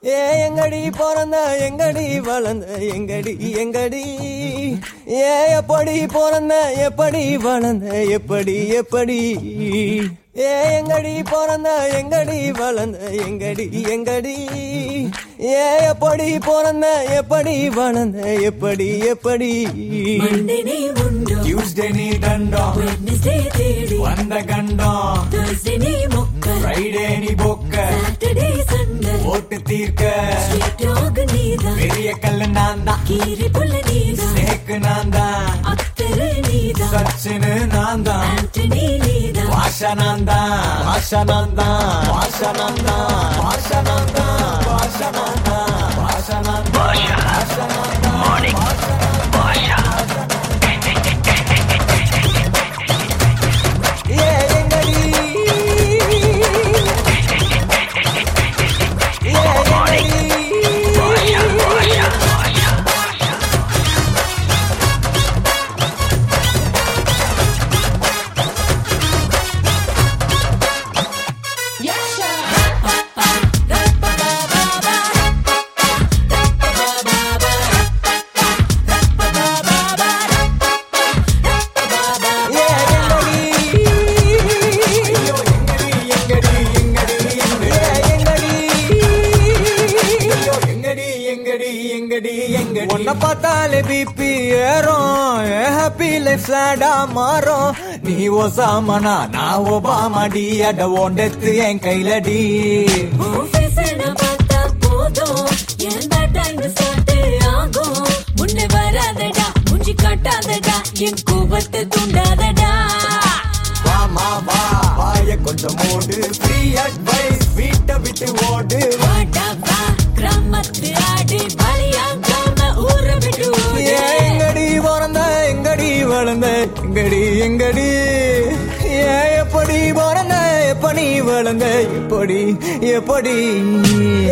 ஏ எங்கடி பிறந்த எங்கடி வளர்ந்த எங்கடி எங்கடி ஏ எப்படி பிறந்த எப்படி வளர்ந்த எப்படி எப்படி ஏ எங்கடி பிறந்த எங்கடி வளர்ந்த எங்கடி எங்கடி ஏ எப்படி பிறந்த எப்படி வளர்ந்த எப்படி எப்படி மண்டனே உண்டோ டியூஸ்டே நீ தண்டம் வெட்னஸ்டே தேடி வந்த கண்டம் தர்ஸ்டே நீ மொக்க ஃப்ரைடே நீ பொக்க சாட்டர்டே சண்டே ஓட்டு தீர்க்க ஸ்ட்ரீட் நீதான் பெரிய கல்லு நான் தான் கீரி புள்ள நீதான் நேக்கு நான் தான் அத்தரு நீதான் சச்சினு நான் தான் ஆண்டனி நீதான் பாஷா நான் தான் பாஷா நான் தான் பாஷா நான் தான் பாஷா நான் தான் பாஷா நான் தான் பாஷா நான் தான் பாஷா நான் தான் ஏ எங்கடி ஏ எங்கடி ஏ எங்கடி ஐயோ எங்கடி எங்கடி எங்கடி எங்கடி ஏ எங்கடி ஐயோ எங்கடி எங்கடி எங்கடி எங்கடி உன்னை பார்த்தாலே பிபி ஏறும் ஹாப்பி லைஃப் சேடா மாறும் நீ ஒசாமனா நான் ஒபாமடி அட ஓண்டத்து என் கையிலடி உன் face அ நான் பார்த்தா போதும் எந்த time start ஆகும் முன்ன வராதடா மூஞ்சி காட்டாதடா என் கோபத்தை தூண்டாதடா வாமா வா வாய கொஞ்சம் மூடு ஃப்ரீ அட்வைஸ் வீட்டை விட்டு ஓடு வாடா வா கிராமத்து ஆடு பலியாகாம ஊரை விட்டு ஓடு ஏ எங்கடி பிறந்த எங்கடி வளர்ந்த எங்கடி எங்கடி ஏ எப்படி பிறந்த எப்படி வளர்ந்த எப்படி எப்படி